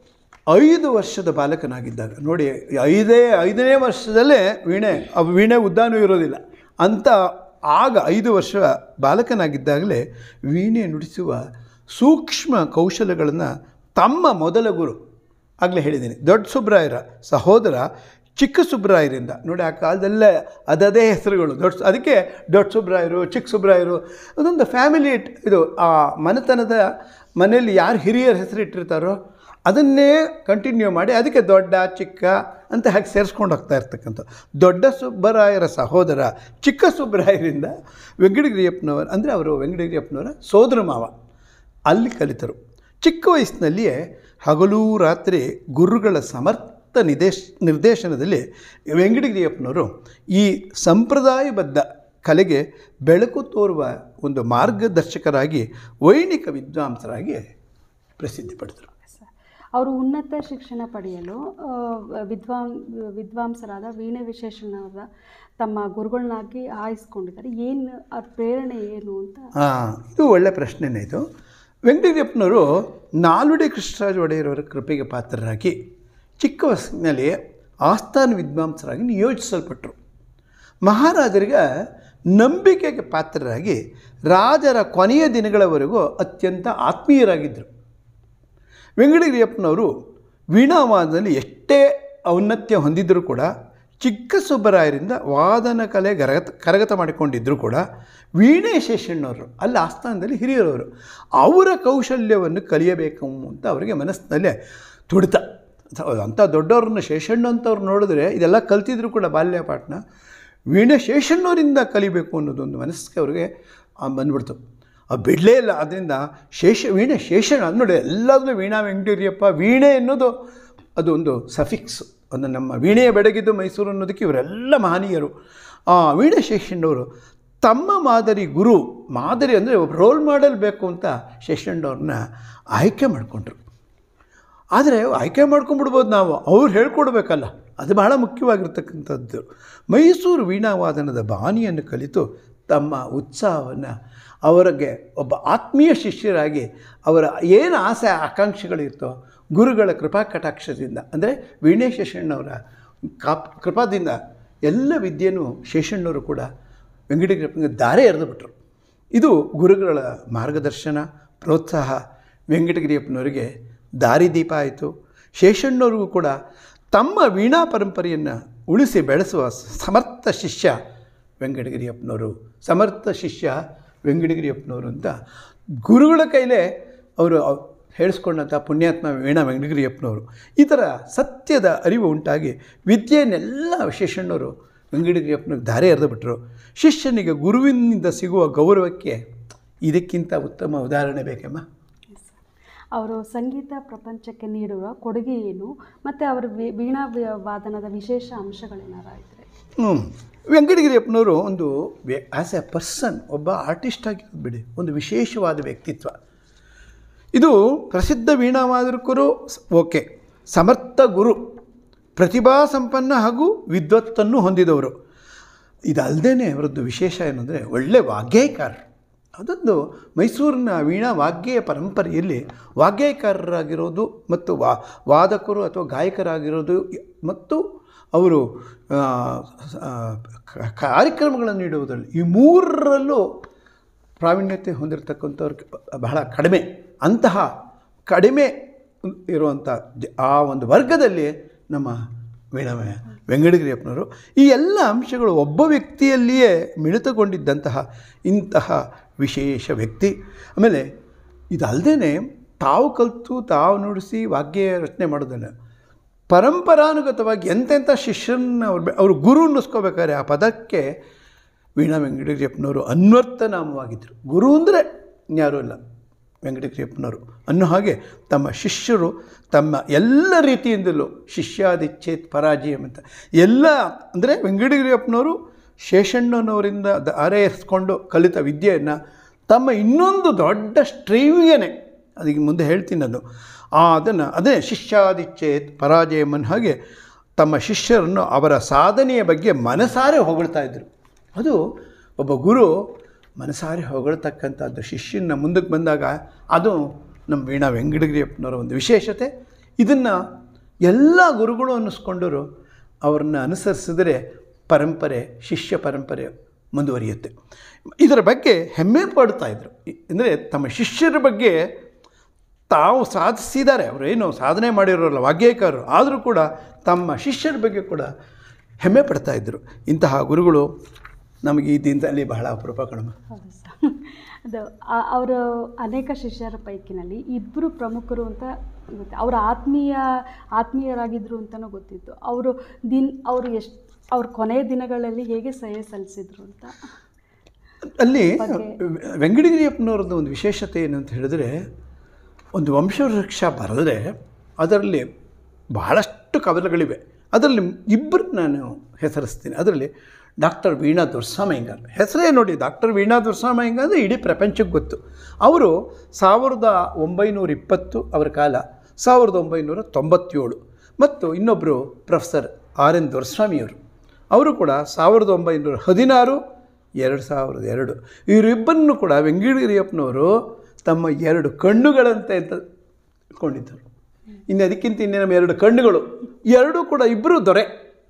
ಐದು ವರ್ಷದ ಬಾಲಕನಾಗಿದ್ದಾಗ ನೋಡಿ ಐದೇ ಐದನೇ ವರ್ಷದಲ್ಲೇ ವೀಣೆ ಆ ವೀಣೆ ಉದ್ದಾನೂ ಇರೋದಿಲ್ಲ ಅಂತ ಆಗ ಐದು ವರ್ಷ ಬಾಲಕನಾಗಿದ್ದಾಗಲೇ ವೀಣೆ ನುಡಿಸುವ ಸೂಕ್ಷ್ಮ ಕೌಶಲಗಳನ್ನು ತಮ್ಮ ಮೊದಲ ಗುರು ಆಗಲೇ ಹೇಳಿದ್ದೀನಿ ದೊಡ್ಡ ಸುಬ್ರಾಯರ ಸಹೋದರ ಚಿಕ್ಕ ಸುಬ್ರಾಯರಿಂದ ನೋಡಿ ಆ ಕಾಲದಲ್ಲೇ ಅದದೇ ಹೆಸರುಗಳು ದೊಡ್ಡ ಅದಕ್ಕೆ ದೊಡ್ಡ ಸುಬ್ರಾಯರು ಚಿಕ್ಕ ಸುಬ್ರಾಯರು ಅದೊಂದು ಫ್ಯಾಮಿಲಿ ಇದು ಆ ಮನೆತನದ ಮನೆಯಲ್ಲಿ ಯಾರು ಹಿರಿಯರ ಹೆಸರು ಇಟ್ಟಿರ್ತಾರೋ ಅದನ್ನೇ ಕಂಟಿನ್ಯೂ ಮಾಡಿ ಅದಕ್ಕೆ ದೊಡ್ಡ ಚಿಕ್ಕ ಅಂತ ಹಾಗೆ ಸೇರಿಸ್ಕೊಂಡು ಹೋಗ್ತಾ ಇರ್ತಕ್ಕಂಥ ದೊಡ್ಡ ಸುಬ್ಬರಾಯರ ಸಹೋದರ ಚಿಕ್ಕ ಸುಬ್ಬರಾಯರಿಂದ ವೆಂಕಟಗಿರಿಯಪ್ಪನವರ ಅಂದರೆ ಅವರು ವೆಂಕಟಗಿರಿಯಪ್ಪನವರ ಸೋದರ ಮಾವ ಅಲ್ಲಿ ಕಲಿತರು ಚಿಕ್ಕ ವಯಸ್ಸಿನಲ್ಲಿಯೇ ಹಗಲು ರಾತ್ರಿ ಗುರುಗಳ ಸಮರ್ಥ ನಿದೇಶ್ ನಿರ್ದೇಶನದಲ್ಲಿ ವೆಂಕಟಗಿರಿಯಪ್ಪನವರು ಈ ಸಂಪ್ರದಾಯಬದ್ಧ ಕಲೆಗೆ ಬೆಳಕು ತೋರುವ ಒಂದು ಮಾರ್ಗದರ್ಶಕರಾಗಿ ವೈಣಿಕ ವಿದ್ವಾಂಸರಾಗಿ ಪ್ರಸಿದ್ಧಿ ಪಡೆದರು ಸರ್ ಅವರು ಉನ್ನತ ಶಿಕ್ಷಣ ಪಡೆಯಲು ಆ, ವಿದ್ವಾಂ ವಿದ್ವಾಂಸರಾದ ವೀಣೆ ವಿಶೇಷಣರ ತಮ್ಮ ಗುರುಗಳನ್ನಾಗಿ ಆಯ್ಸ್ಕೊಂಡಿದ್ದಾರೆ ಏನು ಅವ್ರ ಪ್ರೇರಣೆ ಏನು ಅಂತ ಹಾಂ ಇದು ಒಳ್ಳೆಯ ಪ್ರಶ್ನೆನೇ ಇದು ವೆಂಕಟಗಿರಿಯಪ್ಪನವರು ನಾಲ್ವಡಿ ಕೃಷ್ಣರಾಜ ಒಡೆಯರವರ ಕೃಪೆಗೆ ಪಾತ್ರರಾಗಿ ಚಿಕ್ಕ ವಯಸ್ಸಿನಲ್ಲಿ ಆಸ್ಥಾನ ವಿದ್ವಾಂಸರಾಗಿ ನಿಯೋಜಿಸಲ್ಪಟ್ಟರು ಮಹಾರಾಜರಿಗೆ ನಂಬಿಕೆಗೆ ಪಾತ್ರರಾಗಿ ರಾಜರ ಕೊನೆಯ ದಿನಗಳವರೆಗೂ ಅತ್ಯಂತ ಆತ್ಮೀಯರಾಗಿದ್ದರು ವೆಂಕಟಗಿರಿಯಪ್ಪನವರು ವೀಣಾವಾದನದಲ್ಲಿ ಎಷ್ಟೇ ಔನ್ನತ್ಯ ಹೊಂದಿದ್ದರೂ ಕೂಡ ಚಿಕ್ಕ ಸುಬ್ಬರಾಯರಿಂದ ವಾದನ ಕಲೆ ಗರಗತ ಕರಗತ ಮಾಡಿಕೊಂಡಿದ್ದರೂ ಕೂಡ ವೀಣೆ ಶೇಷಣ್ಣವರು ಅಲ್ಲಿ ಆಸ್ಥಾನದಲ್ಲಿ ಹಿರಿಯರವರು ಅವರ ಕೌಶಲ್ಯವನ್ನು ಕಲಿಯಬೇಕು ಅಂತ ಅವರಿಗೆ ಮನಸ್ಸಿನಲ್ಲೇ ತುಡಿತ ಅಂಥ ದೊಡ್ಡವ್ರನ್ನ ಶೇಷಣ್ಣ ಅಂತವ್ರು ನೋಡಿದ್ರೆ ಇದೆಲ್ಲ ಕಲ್ತಿದ್ರು ಕೂಡ ಬಾಲ್ಯ ಪಾಠನ ವೀಣೆ ಶೇಷಣ್ಣವರಿಂದ ಕಲಿಬೇಕು ಅನ್ನೋದೊಂದು ಮನಸ್ಸಿಗೆ ಅವ್ರಿಗೆ ಆ, ಬಂದ್ಬಿಡ್ತು ಅದು ಬಿಡಲೇ ಇಲ್ಲ ಅದರಿಂದ ಶೇಷ ವೀಣೆ ಶೇಷಣ ಅದು ನೋಡಿ ಎಲ್ಲದರಲ್ಲೂ ವೀಣಾ ವೆಂಕಟಗಿರಿಯಪ್ಪ ವೀಣೆ ಅನ್ನೋದು ಅದು ಒಂದು ಸಫಿಕ್ಸ್ ಒಂದು ನಮ್ಮ ವೀಣೆಯ ಬೆಡಗಿದ್ದು ಮೈಸೂರು ಅನ್ನೋದಕ್ಕೆ ಇವರೆಲ್ಲ ಮಹನೀಯರು ಆ ವೀಣೆ ಶೇಷಣ್ಣವರು ತಮ್ಮ ಮಾದರಿ ಗುರು ಮಾದರಿ ಅಂದರೆ ಒಬ್ಬ ರೋಲ್ ಮಾಡೆಲ್ ಬೇಕು ಅಂತ ಶೇಷಣ್ಣವ್ರನ್ನ ಆಯ್ಕೆ ಮಾಡಿಕೊಂಡ್ರು ಆದರೆ ಆಯ್ಕೆ ಮಾಡ್ಕೊಂಡ್ಬಿಡ್ಬೋದು ನಾವು ಅವ್ರು ಹೇಳ್ಕೊಡ್ಬೇಕಲ್ಲ ಅದು ಬಹಳ ಮುಖ್ಯವಾಗಿರ್ತಕ್ಕಂಥದ್ದು ಮೈಸೂರು ವೀಣಾವಾದನದ ಬಾಣಿಯನ್ನು ಕಲಿತು ತಮ್ಮ ಉತ್ಸಾಹವನ್ನು ಅವರಿಗೆ ಒಬ್ಬ ಆತ್ಮೀಯ ಶಿಷ್ಯರಾಗಿ ಅವರ ಏನು ಆಸೆ ಆಕಾಂಕ್ಷೆಗಳಿರ್ತೋ ಗುರುಗಳ ಕೃಪಾ ಕಟಾಕ್ಷದಿಂದ ಅಂದರೆ ವೀಣೆ ಶೇಷಣ್ಣವರ ಕಾಪ್ ಕೃಪಾದಿಂದ ಎಲ್ಲ ವಿದ್ಯೆನೂ ಶೇಷಣ್ಣವರು ಕೂಡ ವೆಂಕಟಗಿರಿಯಪ್ಪನಿಗೆ ದಾರೆ ಎರೆದುಬಿಟ್ರು ಇದು ಗುರುಗಳ ಮಾರ್ಗದರ್ಶನ ಪ್ರೋತ್ಸಾಹ ವೆಂಕಟಗಿರಿಯಪ್ಪನವರಿಗೆ ದಾರಿದೀಪ ಆಯಿತು ಶೇಷಣ್ಣವ್ರಿಗೂ ಕೂಡ ತಮ್ಮ ವೀಣಾ ಪರಂಪರೆಯನ್ನು ಉಳಿಸಿ ಬೆಳೆಸುವ ಸಮರ್ಥ ಶಿಷ್ಯ ವೆಂಕಟಗಿರಿಯಪ್ಪನವರು ಸಮರ್ಥ ಶಿಷ್ಯ ವೆಂಕಟಗಿರಿಯಪ್ಪನವರು ಅಂತ ಗುರುಗಳ ಕೈಲೇ ಅವರು ಹೇಳಿಸ್ಕೊಂಡಂಥ ಪುಣ್ಯಾತ್ಮ ವೀಣಾ ವೆಂಕಟಗಿರಿಯಪ್ಪನವರು ಈ ಥರ ಸತ್ಯದ ಅರಿವು ಉಂಟಾಗಿ ವಿದ್ಯೆಯನ್ನೆಲ್ಲ ಶೇಷಣ್ಣವರು ವೆಂಕಟಗಿರಿಯಪ್ಪನಿಗೆ ದಾರಿ ಎರೆದು ಬಿಟ್ಟರು ಶಿಷ್ಯನಿಗೆ ಗುರುವಿನಿಂದ ಸಿಗುವ ಗೌರವಕ್ಕೆ ಇದಕ್ಕಿಂತ ಉತ್ತಮ ಉದಾಹರಣೆ ಬೇಕಮ್ಮ ಅವರು ಸಂಗೀತ ಪ್ರಪಂಚಕ್ಕೆ ನೀಡುವ ಕೊಡುಗೆ ಏನು ಮತ್ತು ಅವರ ವಿ- ವೀಣಾ ವಿ- ವಾದನದ ವಿಶೇಷ ಅಂಶಗಳೇನಾರ ಇದ್ದರೆ ಹ್ಞೂ ವೆಂಕಟಗಿರಿಯಪ್ಪನವರು ಒಂದು ಆ್ಯಸ್ ಎ ಪರ್ಸನ್ ಒಬ್ಬ ಆರ್ಟಿಸ್ಟ್ ಆಗಿರೋದು ಬಿಡಿ ಒಂದು ವಿಶೇಷವಾದ ವ್ಯಕ್ತಿತ್ವ ಇದು ಪ್ರಸಿದ್ಧ ವೀಣಾವಾದಕರು ಸ್- ಓಕೆ ಸಮರ್ಥ ಗುರು ಪ್ರತಿಭಾ ಸಂಪನ್ನ ಹಾಗೂ ವಿದ್ವತ್ತನ್ನು ಹೊಂದಿದವರು ಇದಲ್ಲದೇ ಅವರದ್ದು ವಿಶೇಷ ಏನಂದರೆ ಒಳ್ಳೆ ವಾಗ್ಗೇಯಕಾರರು ಅದೊಂದು ಮೈಸೂರಿನ ವೀಣಾ ವಾಗ್ಗೇಯ ಪರಂಪರೆಯಲ್ಲಿ ವಾಗ್ಗೇಯಕಾರರಾಗಿರೋದು ಮತ್ತು ವಾ ವಾದಕರು ಅಥವಾ ಗಾಯಕರಾಗಿರೋದು ಮತ್ತು ಅವರು ಆ, ಆ, ಕ- ಕಾರ್ಯಕ್ರಮಗಳನ್ನು ನೀಡುವುದರಲ್ಲಿ ಈ ಮೂರರಲ್ಲೂ ಪ್ರಾವೀಣ್ಯತೆ ಹೊಂದಿರತಕ್ಕಂಥವ್ರು ಬಹಳ ಕಡಿಮೆ ಅಂತಹ ಕಡಿಮೆ ಇರುವಂಥ ಜ- ಆ ಒಂದು ವರ್ಗದಲ್ಲಿ ನಮ್ಮ ವೀಣಾ ವೆಂಕಟಗಿರಿಯಪ್ಪನವರು ಈ ಎಲ್ಲ ಅಂಶಗಳು ಒಬ್ಬ ವ್ಯಕ್ತಿಯಲ್ಲಿಯೇ ಮಿಳಿತಗೊಂಡಿದ್ದಂತಹ ಇಂತಹ ವಿಶೇಷ ವ್ಯಕ್ತಿ ಆಮೇಲೆ ಇದಲ್ಲದೆ ತಾವು ಕಲಿತು ತಾವು ನುಡಿಸಿ ವಾಗ್ಯ ರಚನೆ ಮಾಡೋದನ್ನು ಪರಂಪರಾನುಗತವಾಗಿ ಎಂತೆಂಥ ಶಿಷ್ಯರನ್ನ ಅವ್ರು ಬೆ- ಅವರು ಗುರು ಅನ್ನಿಸ್ಕೋಬೇಕಾದ್ರೆ ಆ ಪದಕ್ಕೆ ವೀಣಾ ವೆಂಕಟಗಿರಿಯಪ್ಪನವರು ಅನ್ವರ್ಥ ನಾಮವಾಗಿದ್ದರು ಗುರು ಅಂದರೆ ಯಾರೂ ಇಲ್ಲ ವೆಂಕಟಗಿರಿಯಪ್ಪನವರು ಅನ್ನೋ ಹಾಗೆ ತಮ್ಮ ಶಿಷ್ಯರು ತಮ್ಮ ಎಲ್ಲ ರೀತಿಯಿಂದಲೂ ಶಿಷ್ಯಾದಿಚ್ಛೇತ್ ಪರಾಜಯಂ ಅಂತ ಎಲ್ಲ ಅಂದರೆ ವೆಂಕಟಗಿರಿಯಪ್ಪನವರು ಶೇಷಣ್ಣನವರಿಂದ ದಾರೆಯಿಸ್ಕೊಂಡು ಕಲಿತ ವಿದ್ಯೆಯನ್ನು ತಮ್ಮ ಇನ್ನೊಂದು ದೊಡ್ಡ ಸ್ಟ್ರೀವಿಗೆನೆ ಅದಕ್ಕೆ ಮುಂದೆ ಹೇಳ್ತೀನಿ ಅದು ಆ ಅದನ್ನು ಅದೇ ಶಿಷ್ಯಾದಿಚ್ಛೇತ್ ಪರಾಜಯಮನ್ ಹಾಗೆ ತಮ್ಮ ಶಿಷ್ಯರನ್ನು ಅವರ ಸಾಧನೆಯ ಬಗ್ಗೆ ಮನಸಾರೆ ಹೊಗಳ್ತಾ ಇದ್ದರು ಅದು ಒಬ್ಬ ಗುರು ಮನಸಾರೆ ಹೊಗಳ್ತಕ್ಕಂಥದ್ದು ಶಿಷ್ಯನ ಮುಂದಕ್ಕೆ ಬಂದಾಗ ಅದು ನಮ್ಮ ವೀಣಾ ವೆಂಕಟಗಿರಿಯಪ್ಪನವರ ಒಂದು ವಿಶೇಷತೆ ಇದನ್ನು ಎಲ್ಲ ಗುರುಗಳು ಅನ್ನಿಸ್ಕೊಂಡರು ಅವ್ರನ್ನ ಅನುಸರಿಸಿದರೆ ಪರಂಪರೆ ಶಿಷ್ಯ ಪರಂಪರೆ ಮುಂದುವರಿಯುತ್ತೆ ಇದರ ಬಗ್ಗೆ ಹೆಮ್ಮೆ ಪಡ್ತಾ ಇದ್ರು ಅಂದರೆ ತಮ್ಮ ಶಿಷ್ಯರ ಬಗ್ಗೆ ತಾವು ಸಾಧಿಸಿದ್ದಾರೆ ಅವರೇನು ಸಾಧನೆ ಮಾಡಿರೋಲ್ಲ ವಾಗ್ಯೇಕಾರರು ಆದರೂ ಕೂಡ ತಮ್ಮ ಶಿಷ್ಯರ ಬಗ್ಗೆ ಕೂಡ ಹೆಮ್ಮೆ ಪಡ್ತಾ ಇದ್ದರು ಇಂತಹ ಗುರುಗಳು ನಮಗೆ ಈ ದಿನದಲ್ಲಿ ಬಹಳ ಅಪರೂಪ ಕಣಮ್ಮ ಹೌದು ಸರ್ ಅದು ಆ- ಅವರ ಅನೇಕ ಶಿಷ್ಯರ ಪೈಕಿನಲ್ಲಿ ಇಬ್ಬರು ಪ್ರಮುಖರು ಅಂತ ಗೊತ್ತು ಅವರ ಆತ್ಮೀಯ ಆತ್ಮೀಯರಾಗಿದ್ದರು ಅಂತಲೂ ಗೊತ್ತಿತ್ತು ಅವರು ದಿನ ಅವರು ಎಷ್ಟು ಅವ್ರ ಕೊನೆಯ ದಿನಗಳಲ್ಲಿ ಹೇಗೆ ಸಹಾಯ ಸಲ್ಲಿಸಿದ್ರು ಅಂತ ಅಲ್ಲಿ ಬಗ್ಗೆ. ವೆಂಕಟಗಿರಿಯಪ್ಪನವ್ರದ್ದು ಒಂದು ವಿಶೇಷತೆ ಏನು ಅಂತ ಹೇಳಿದ್ರೆ ಒಂದು ವಂಶವೃಕ್ಷ ಬರೆದ್ರೆ ಅದರಲ್ಲಿ ಬಹಳಷ್ಟು ಕವಲುಗಳಿವೆ ಅದರಲ್ಲಿ ಇಬ್ಬರು ನಾನು ಹೆಸರಿಸ್ತೀನಿ ಅದರಲ್ಲಿ ಡಾಕ್ಟರ್ ವೀಣಾ ದುರ್ಸಾಮಯ್ಯಂಗಾರ್ ಹೆಸರೇ ನೋಡಿ ಡಾಕ್ಟರ್ ವೀಣಾ ದುರ್ಸಾಮಯ್ಯಂಗಾರ್ ಅಂದರೆ ಇಡೀ ಪ್ರಪಂಚಕ್ಕೆ ಗೊತ್ತು ಅವರು ಸಾವಿರದ ಒಂಬೈನೂರ ಇಪ್ಪತ್ತು ಅವರ ಕಾಲ ಸಾವಿರದ ಒಂಬೈನೂರ ತೊಂಬತ್ತೇಳು ಮತ್ತು ಇನ್ನೊಬ್ಬರು ಪ್ರೊಫೆಸರ್ ಆರ್ ಎನ್ ದೊರೆಸ್ವಾಮಿಯವರು ಅವರು ಕೂಡ ಸಾವಿರದ ಒಂಬೈನೂರ ಹದಿನಾರು ಎರಡು ಸಾವಿರದ ಎರಡು ಇವರಿಬ್ಬರನ್ನು ಕೂಡ ವೆಂಕಟಗಿರಿಯಪ್ಪನವರು ತಮ್ಮ ಎರಡು ಕಣ್ಣುಗಳಂತೆ ಅಂತ ಕೊಂಡಿದ್ದರು ಇನ್ನು ಅದಕ್ಕಿಂತ ಇನ್ನೇನು ಎರಡು ಕಣ್ಣುಗಳು ಎರಡೂ ಕೂಡ ಇಬ್ಬರು ದೊರೆ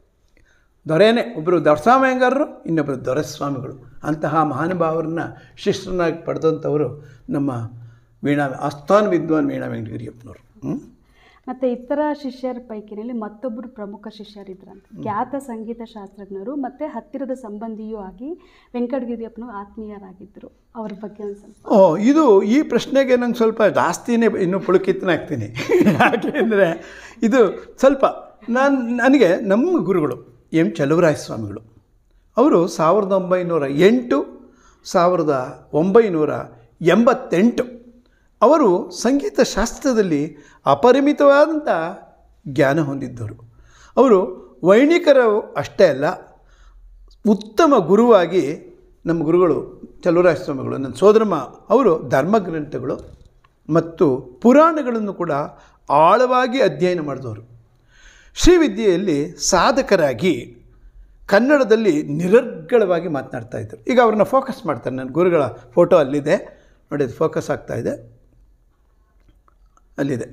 ದೊರೆನೇ ಒಬ್ಬರು ದೊರಸ್ವಾಮಿಯಂಗಾರರು ಇನ್ನೊಬ್ಬರು ದೊರೆಸ್ವಾಮಿಗಳು ಅಂತಹ ಮಹಾನುಭಾವರನ್ನ ಶಿಷ್ಯರನ್ನಾಗಿ ಪಡೆದಂಥವರು ನಮ್ಮ ವೀಣಾ ಆಸ್ಥಾನ ವಿದ್ವಾನ್ ವೀಣಾ ವೆಂಕಟಗಿರಿಯಪ್ಪನವರು ಹ್ಞೂ ಮತ್ತು ಇತರ ಶಿಷ್ಯರ ಪೈಕಿನಲ್ಲಿ ಮತ್ತೊಬ್ಬರು ಪ್ರಮುಖ ಶಿಷ್ಯರಿದ್ರಂತೆ ಖ್ಯಾತ ಸಂಗೀತ ಶಾಸ್ತ್ರಜ್ಞರು ಮತ್ತು ಹತ್ತಿರದ ಸಂಬಂಧಿಯೂ ಆಗಿ ವೆಂಕಟಗಿರಿಯಪ್ಪನು ಆತ್ಮೀಯರಾಗಿದ್ದರು ಅವ್ರ ಬಗ್ಗೆ ಒಂದು ಸ್ವಲ್ಪ ಓ ಇದು ಈ ಪ್ರಶ್ನೆಗೆ ನಂಗೆ ಸ್ವಲ್ಪ ಜಾಸ್ತಿನೇ ಇನ್ನೂ ಪುಳುಕಿತನಾಗ್ತೀನಿ ಯಾಕೆಂದರೆ ಇದು ಸ್ವಲ್ಪ ನಾನು ನನಗೆ ನಮ್ಮ ಗುರುಗಳು ಎಂ ಚಲುವರಾಯ ಸ್ವಾಮಿಗಳು ಅವರು ಸಾವಿರದ ಒಂಬೈನೂರ ಎಂಟು ಸಾವಿರದ ಒಂಬೈನೂರ ಎಂಬತ್ತೆಂಟು ಅವರು ಸಂಗೀತ ಶಾಸ್ತ್ರದಲ್ಲಿ ಅಪರಿಮಿತವಾದಂಥ ಜ್ಞಾನ ಹೊಂದಿದ್ದರು ಅವರು ವೈಣಿಕರು ಅಷ್ಟೇ ಅಲ್ಲ ಉತ್ತಮ ಗುರುವಾಗಿ ನಮ್ಮ ಗುರುಗಳು ಚಲುವರಾಯ ಸ್ವಾಮಿಗಳು ನನ್ನ ಸೋದರಮ್ಮ ಅವರು ಧರ್ಮಗ್ರಂಥಗಳು ಮತ್ತು ಪುರಾಣಗಳನ್ನು ಕೂಡ ಆಳವಾಗಿ ಅಧ್ಯಯನ ಮಾಡಿದವರು ಶ್ರೀವಿದ್ಯೆಯಲ್ಲಿ ಸಾಧಕರಾಗಿ ಕನ್ನಡದಲ್ಲಿ ನಿರರ್ಗಳವಾಗಿ ಮಾತನಾಡ್ತಾ ಇದ್ದರು ಈಗ ಅವ್ರನ್ನ ಫೋಕಸ್ ಮಾಡ್ತಾರೆ ನನ್ನ ಗುರುಗಳ ಫೋಟೋ ಅಲ್ಲಿದೆ ನೋಡಿ ಅದು ಫೋಕಸ್ ಆಗ್ತಾ ಇದೆ ಅಲ್ಲಿದೆ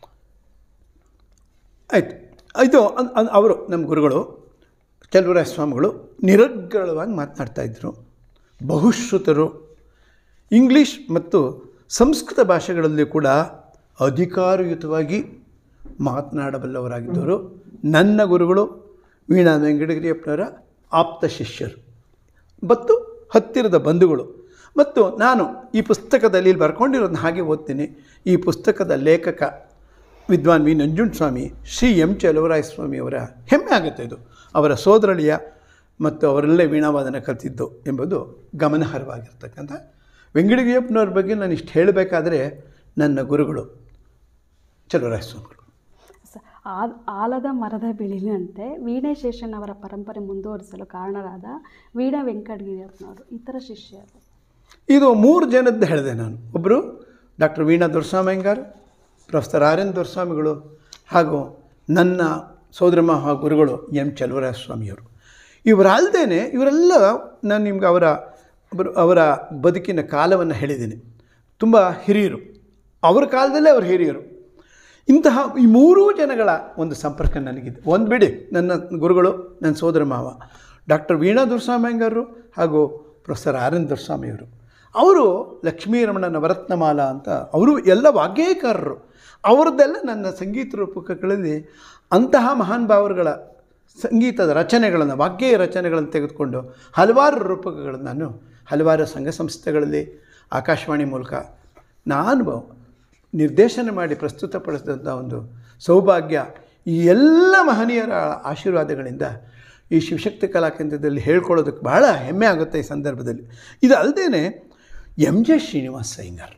ಆಯಿತು ಇದು ಅನ್- ಅನ್- ಅವರು ನಮ್ಮ ಗುರುಗಳು ಚಲುವರಾಯ ಸ್ವಾಮಿಗಳು ನಿರರ್ಗಳವಾಗಿ ಮಾತನಾಡ್ತಾ ಇದ್ದರು ಬಹುಶ್ರುತರು ಇಂಗ್ಲೀಷ್ ಮತ್ತು ಸಂಸ್ಕೃತ ಭಾಷೆಗಳಲ್ಲಿ ಕೂಡ ಅಧಿಕಾರಯುತವಾಗಿ ಮಾತನಾಡಬಲ್ಲವರಾಗಿದ್ದರು ನನ್ನ ಗುರುಗಳು ವೀಣಾ ವೆಂಕಟಗಿರಿಯಪ್ಪನವರ ಆಪ್ತ ಶಿಷ್ಯರು ಮತ್ತು ಹತ್ತಿರದ ಬಂಧುಗಳು ಮತ್ತು ನಾನು ಈ ಪುಸ್ತಕದಲ್ಲಿ ಇಲ್ಲಿ ಬರ್ಕೊಂಡಿರೋದನ್ನ ಹಾಗೆ ಓದ್ತೀನಿ ಈ ಪುಸ್ತಕದ ಲೇಖಕ ವಿದ್ವಾನ್ ವಿ ನಂಜುಂಡಸ್ವಾಮಿ ಶ್ರೀ ಎಂ ಚಲುವರಾಯ ಸ್ವಾಮಿಯವರ ಹೆಮ್ಮೆ ಆಗುತ್ತೆ ಇದು ಅವರ ಸೋದರಳಿಯ ಮತ್ತು ಅವರಲ್ಲೇ ವೀಣಾವಾದನ ಕಲಿತಿದ್ದು ಎಂಬುದು ಗಮನಾರ್ಹವಾಗಿರ್ತಕ್ಕಂಥ ವೆಂಕಟಗಿರಿಯಪ್ಪನವ್ರ ಬಗ್ಗೆ ನಾನು ಇಷ್ಟು ಹೇಳಬೇಕಾದ್ರೆ ನನ್ನ ಗುರುಗಳು ಚಲುವರಾಯ ಸ್ವಾಮಿಗಳು ಸ- ಆ- ಆಲದ ಮರದ ಬಿಳಿನಂತೆ ವೀಣೆ ಶೇಷನ್ ಅವರ ಪರಂಪರೆ ಮುಂದುವರಿಸಲು ಕಾರಣರಾದ ವೀಣಾ ವೆಂಕಟಗಿರಿಯಪ್ಪನವರು ಇತರ ಶಿಷ್ಯರು ಇದು ಮೂರು ಜನದ್ದು ಹೇಳಿದೆ ನಾನು ಒಬ್ಬರು doctor Veena Doraswamy Iyengar professor R N ದೊರಸ್ವಾಮಿಗಳು ಹಾಗೂ ನನ್ನ ಸೋದರಮ್ಮ ಹಾಗೂ ಗುರುಗಳು ಎಂ ಚಲುವರಾಯ ಸ್ವಾಮಿಯವರು ಇವರಲ್ಲದೇ ಇವರೆಲ್ಲ ನಾನು ನಿಮ್ಗೆ ಅವರ ಒಬ್ಬರು ಅವರ ಬದುಕಿನ ಕಾಲವನ್ನು ಹೇಳಿದ್ದೀನಿ ತುಂಬ ಹಿರಿಯರು ಅವರ ಕಾಲದಲ್ಲೇ ಅವರು ಹಿರಿಯರು ಇಂತಹ ಈ ಮೂರೂ ಜನಗಳ ಒಂದು ಸಂಪರ್ಕ ನನಗಿದೆ ಒಂದು ಬಿಡಿ ನನ್ನ ಗುರುಗಳು ನನ್ನ ಸೋದರ ಮಾವ ಡಾಕ್ಟರ್ ವೀಣಾ ದುರ್ಸ್ವಾಮಿಯಂಗಾರರು ಹಾಗೂ ಪ್ರೊಫೆಸರ್ ಆರ್ ಎನ್ ದುರ್ಸ್ವಾಮಿಯವರು ಅವರು ಲಕ್ಷ್ಮೀರಮಣ ನವರತ್ನಮಾಲ ಅಂತ ಅವರು ಎಲ್ಲ ವಾಗ್ಗೇಯಕಾರರು ಅವರದ್ದೆಲ್ಲ ನನ್ನ ಸಂಗೀತ ರೂಪಕಗಳಲ್ಲಿ ಅಂತಹ ಮಹಾನ್ ಭಾವರುಗಳ ಸಂಗೀತದ ರಚನೆಗಳನ್ನು ವಾಗ್ಗೇಯ ರಚನೆಗಳನ್ನು ತೆಗೆದುಕೊಂಡು ಹಲವಾರು ರೂಪಕಗಳನ್ನು ನಾನು ಹಲವಾರು ಸಂಘ ಸಂಸ್ಥೆಗಳಲ್ಲಿ ಆಕಾಶವಾಣಿ ಮೂಲಕ ನಾನು ನಿರ್ದೇಶನ ಮಾಡಿ ಪ್ರಸ್ತುತಪಡಿಸಿದಂಥ ಒಂದು ಸೌಭಾಗ್ಯ ಈ ಎಲ್ಲ ಮಹನೀಯರ ಆಶೀರ್ವಾದಗಳಿಂದ ಈ ಶಿವಶಕ್ತಿ ಕಲಾ ಕೇಂದ್ರದಲ್ಲಿ ಹೇಳ್ಕೊಳ್ಳೋದಕ್ಕೆ ಬಹಳ ಹೆಮ್ಮೆ ಆಗುತ್ತೆ ಈ ಸಂದರ್ಭದಲ್ಲಿ ಇದು ಅಲ್ಲದೆ ಎಮ್ ಜೆ ಶ್ರೀನಿವಾಸ ಅಯ್ಯಂಗಾರ್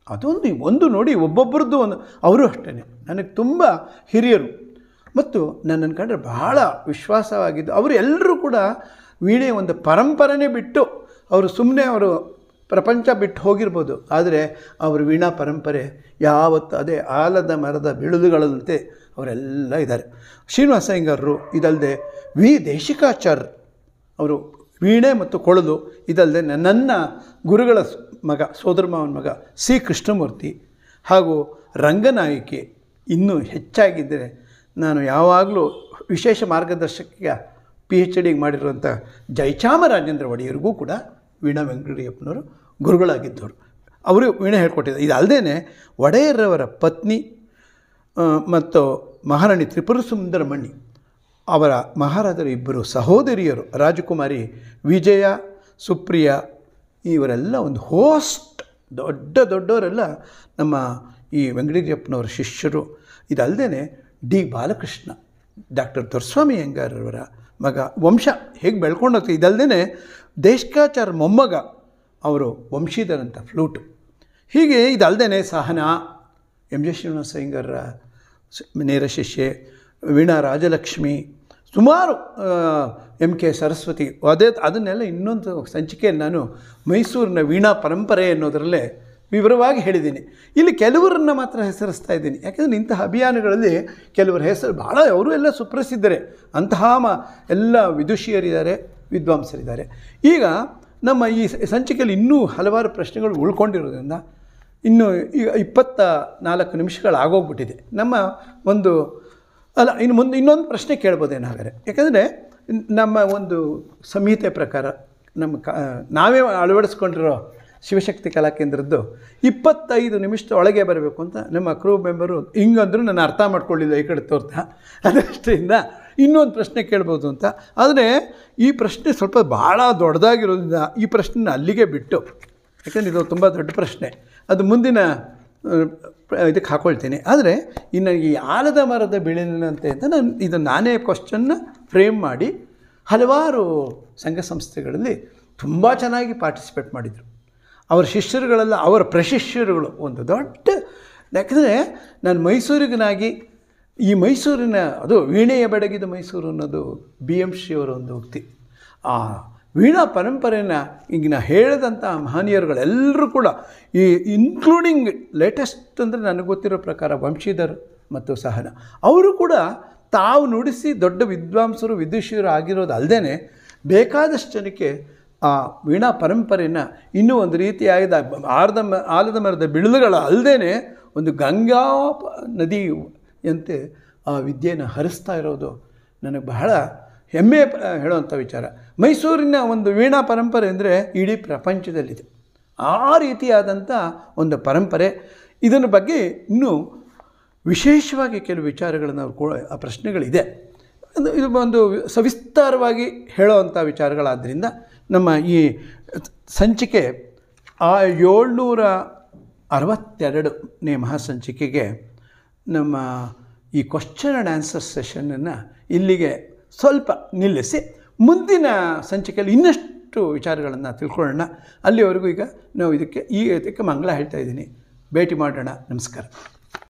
ಅದೊಂದು ಒಂದು ನೋಡಿ ಒಬ್ಬೊಬ್ಬರದ್ದು ಒಂದು ಅವರು ಅಷ್ಟೇ ನನಗೆ ತುಂಬ ಹಿರಿಯರು ಮತ್ತು ನನ್ನನ್ನು ಕಂಡ್ರೆ ಬಹಳ ವಿಶ್ವಾಸವಾಗಿದ್ದು ಅವರು ಎಲ್ಲರೂ ಕೂಡ ವೀಣೆ ಒಂದು ಪರಂಪರೆನೇ ಬಿಟ್ಟು ಅವರು ಸುಮ್ಮನೆ ಅವರು ಪ್ರಪಂಚ ಬಿಟ್ಟು ಹೋಗಿರ್ಬೋದು ಆದರೆ ಅವರ ವೀಣಾ ಪರಂಪರೆ ಯಾವತ್ತು ಅದೇ ಆಲದ ಮರದ ಬಿಳುದುಗಳಂತೆ ಅವರೆಲ್ಲ ಇದ್ದಾರೆ ಶ್ರೀನಿವಾಸ ಅಯ್ಯಂಗಾರರು ಇದಲ್ಲದೆ ವಿ ದೇಶಿಕಾಚಾರ್ಯ ಅವರು ವೀಣೆ ಮತ್ತು ಕೊಳಲು ಇದಲ್ಲದೆ ನನ್ನ ಗುರುಗಳ ಸ್- ಮಗ ಸೋದರ ಮಾವನ ಮಗ ಸಿ ಕೃಷ್ಣಮೂರ್ತಿ ಹಾಗೂ ರಂಗನಾಯಕಿ ಇನ್ನೂ ಹೆಚ್ಚಾಗಿದ್ದರೆ ನಾನು ಯಾವಾಗಲೂ ವಿಶೇಷ ಮಾರ್ಗದರ್ಶಕ ಪಿ ಎಚ್ ಡಿಗೆ ಮಾಡಿರುವಂಥ ಜಯಚಾಮರಾಜೇಂದ್ರ ಒಡೆಯರಿಗೂ ಕೂಡ ವೀಣಾ ವೆಂಕಟಯ್ಯಪ್ಪನವರು ಗುರುಗಳಾಗಿದ್ದವರು ಅವರು ವೀಣೆ ಹೇಳ್ಕೊಟ್ಟಿದ್ದಾರೆ ಇದು ಅಲ್ಲದೆ ಒಡೆಯರವರ ಪತ್ನಿ ಆ, ಮತ್ತು ಮಹಾರಾಣಿ ತ್ರಿಪುರ ಸುಂದರಮಣಿ ಅವರ ಮಹಾರಾಜರ ಇಬ್ಬರು ಸಹೋದರಿಯರು ರಾಜಕುಮಾರಿ ವಿಜಯ ಸುಪ್ರಿಯ ಇವರೆಲ್ಲ ಒಂದು ಹೋಸ್ಟ್ ದೊಡ್ಡ ದೊಡ್ಡವರೆಲ್ಲ ನಮ್ಮ ಈ ವೆಂಕಟೇಶಪ್ಪನವರ ಶಿಷ್ಯರು ಇದಲ್ಲದೆ ಡಿ ಬಾಲಕೃಷ್ಣ ಡಾಕ್ಟರ್ ದೊರೆಸ್ವಾಮಿ ಅಯ್ಯಂಗಾರವರ ಮಗ ವಂಶ ಹೇಗೆ ಬೆಳ್ಕೊಂಡು ಹೋಗ್ತದೆ ಇದಲ್ಲದೆ ದೇಶಕಾಚಾರ ಮೊಮ್ಮಗ ಅವರು ವಂಶೀಧರಂಥ ಫ್ಲೂಟು ಹೀಗೆ ಇದಲ್ಲದೆ ಸಹನಾ ಎಮ್ ಜೆ ಶ್ರೀನಿವಾಸ ಅಯ್ಯಂಗಾರರ ಸ- ನೇರ ಶಿಷ್ಯೆ ವೀಣಾ ರಾಜಲಕ್ಷ್ಮಿ ಸುಮಾರು ಎಮ್ ಕೆ ಸರಸ್ವತಿ ಅದೇ ಅದನ್ನೆಲ್ಲ ಇನ್ನೊಂದು ಸಂಚಿಕೆಯಲ್ಲಿ ನಾನು ಮೈಸೂರಿನ ವೀಣಾ ಪರಂಪರೆ ಅನ್ನೋದರಲ್ಲೇ ವಿವರವಾಗಿ ಹೇಳಿದ್ದೀನಿ ಇಲ್ಲಿ ಕೆಲವರನ್ನ ಮಾತ್ರ ಹೆಸರಿಸ್ತಾ ಇದ್ದೀನಿ ಯಾಕೆಂದರೆ ಇಂತಹ ಅಭಿಯಾನಗಳಲ್ಲಿ ಕೆಲವರ ಹೆಸರು ಭಾಳ ಅವರು ಎಲ್ಲ ಸುಪ್ರಸಿದ್ಧರೇ ಅಂತಹ ಮ ಎಲ್ಲ ವಿದುಷಿಯರಿದ್ದಾರೆ ವಿದ್ವಾಂಸರಿದ್ದಾರೆ ಈಗ ನಮ್ಮ ಈ ಸ- ಸಂಚಿಕೆಯಲ್ಲಿ ಇನ್ನೂ ಹಲವಾರು ಪ್ರಶ್ನೆಗಳು ಉಳ್ಕೊಂಡಿರೋದ್ರಿಂದ ಇನ್ನು ಈಗ ಇಪ್ಪತ್ತ ನಾಲ್ಕು ನಿಮಿಷಗಳಾಗೋಗ್ಬಿಟ್ಟಿದೆ ನಮ್ಮ ಒಂದು ಅಲ್ಲ ಇನ್ನು ಮುಂದೆ ಇನ್ನೊಂದು ಪ್ರಶ್ನೆ ಕೇಳ್ಬೋದೇನು ಹಾಗಾದರೆ ಯಾಕಂದರೆ ನಮ್ಮ ಒಂದು ಸಂಹಿತೆ ಪ್ರಕಾರ ನಮ್ಮ ಕ ನಾವೇ ಅಳವಡಿಸ್ಕೊಂಡಿರೋ ಶಿವಶಕ್ತಿ ಕಲಾ ಕೇಂದ್ರದ್ದು ಇಪ್ಪತ್ತೈದು ನಿಮಿಷದ ಒಳಗೆ ಬರಬೇಕು ಅಂತ ನಮ್ಮ ಕ್ರೂ ಮೆಂಬರು ಹಿಂಗಂದ್ರೂ ನಾನು ಅರ್ಥ ಮಾಡ್ಕೊಳ್ಳಿಲ್ಲ ಈ ಕಡೆ ತೋರ್ತಾ ಅದಷ್ಟರಿಂದ ಇನ್ನೊಂದು ಪ್ರಶ್ನೆ ಕೇಳ್ಬೋದು ಅಂತ ಆದರೆ ಈ ಪ್ರಶ್ನೆ ಸ್ವಲ್ಪ ಭಾಳ ದೊಡ್ಡದಾಗಿರೋದ್ರಿಂದ ಈ ಪ್ರಶ್ನೆನ ಅಲ್ಲಿಗೆ ಬಿಟ್ಟು ಯಾಕಂದರೆ ಇದು ತುಂಬ ದೊಡ್ಡ ಪ್ರಶ್ನೆ ಅದು ಮುಂದಿನ ಆ, ಪ್ರ- ಇದಕ್ಕೆ ಹಾಕ್ಕೊಳ್ತೀನಿ ಆದರೆ ಇನ್ನು ಈ ಆಲದ ಮರದ ಬೆಳೆನಂತೆ ಅಂತ ನಾನು ಇದು ನಾನೇ ಕ್ವಶನ್ನ ಫ್ರೇಮ್ ಮಾಡಿ ಹಲವಾರು ಸಂಘ ಸಂಸ್ಥೆಗಳಲ್ಲಿ ತುಂಬ ಚೆನ್ನಾಗಿ ಪಾರ್ಟಿಸಿಪೇಟ್ ಮಾಡಿದರು ಅವರ ಶಿಷ್ಯರುಗಳೆಲ್ಲ ಅವರ ಪ್ರಶಿಷ್ಯರುಗಳು ಒಂದು ದೊಡ್ಡ ಯಾಕಂದರೆ ನಾನು ಮೈಸೂರಿಗನಾಗಿ ಈ ಮೈಸೂರಿನ ಅದು ವೀಣೆಯ ಬೆಡಗಿದ ಮೈಸೂರು ಅನ್ನೋದು ಬಿ ಎಮ್ ಶ್ರೀಯವರ ಒಂದು ಉಕ್ತಿ ಆ ವೀಣಾ ಪರಂಪರೆಯನ್ನು ಈಗ ನಾ ಹೇಳಿದಂಥ ಮಹನೀಯರುಗಳೆಲ್ಲರೂ ಕೂಡ ಈ ಇನ್ಕ್ಲೂಡಿಂಗ್ ಲೇಟೆಸ್ಟ್ ಅಂದರೆ ನನಗೆ ಗೊತ್ತಿರೋ ಪ್ರಕಾರ ವಂಶೀಧರ್ ಮತ್ತು ಸಹನ ಅವರು ಕೂಡ ತಾವು ನುಡಿಸಿ ದೊಡ್ಡ ವಿದ್ವಾಂಸರು ವಿದುಷಿಯರು ಆಗಿರೋದು ಅಲ್ಲದೆ ಬೇಕಾದಷ್ಟು ಜನಕ್ಕೆ ಆ ವೀಣಾ ಪರಂಪರೆನ ಇನ್ನೂ ಒಂದು ರೀತಿಯಾದ ಆರ್ದ ಮ ಆಲದ ಮರದ ಬಿಳುದುಗಳ ಅಲ್ಲದೆ ಒಂದು ಗಂಗಾ ಪ- ನದಿಯಂತೆ ಆ ವಿದ್ಯೆಯನ್ನು ಹರಿಸ್ತಾ ಇರೋದು ನನಗೆ ಬಹಳ ಹೆಮ್ಮೆ ಪ- ಹೇಳುವಂಥ ವಿಚಾರ ಮೈಸೂರಿನ ಒಂದು ವೀಣಾ ಪರಂಪರೆ ಅಂದರೆ ಇಡೀ ಪ್ರಪಂಚದಲ್ಲಿದೆ ಆ ರೀತಿಯಾದಂಥ ಒಂದು ಪರಂಪರೆ ಇದರ ಬಗ್ಗೆ ಇನ್ನೂ ವಿಶೇಷವಾಗಿ ಕೆಲವು ವಿಚಾರಗಳನ್ನು ಅವ್ರು ಕೋ ಆ ಪ್ರಶ್ನೆಗಳಿದೆ ಅದು ಇದು ಒಂದು ಸವಿಸ್ತಾರವಾಗಿ ಹೇಳೋವಂಥ ವಿಚಾರಗಳಾದ್ದರಿಂದ ನಮ್ಮ ಈ ಸಂಚಿಕೆ ಆ ಏಳ್ನೂರ ಅರವತ್ತೆರಡನೇ ಮಹಾಸಂಚಿಕೆಗೆ ನಮ್ಮ ಈ ಕ್ವಶನ್ ಆ್ಯಂಡ್ ಆನ್ಸರ್ ಸೆಷನನ್ನು ಇಲ್ಲಿಗೆ ಸ್ವಲ್ಪ ನಿಲ್ಲಿಸಿ ಮುಂದಿನ ಸಂಚಿಕೆಯಲ್ಲಿ ಇನ್ನಷ್ಟು ವಿಚಾರಗಳನ್ನು ತಿಳ್ಕೊಳ್ಳೋಣ ಅಲ್ಲಿವರೆಗೂ ಈಗ ನಾವು ಇದಕ್ಕೆ ಈ ಇದಕ್ಕೆ ಮಂಗಳ ಹೇಳ್ತಾ ಇದ್ದೀನಿ ಭೇಟಿ ಮಾಡೋಣ ನಮಸ್ಕಾರ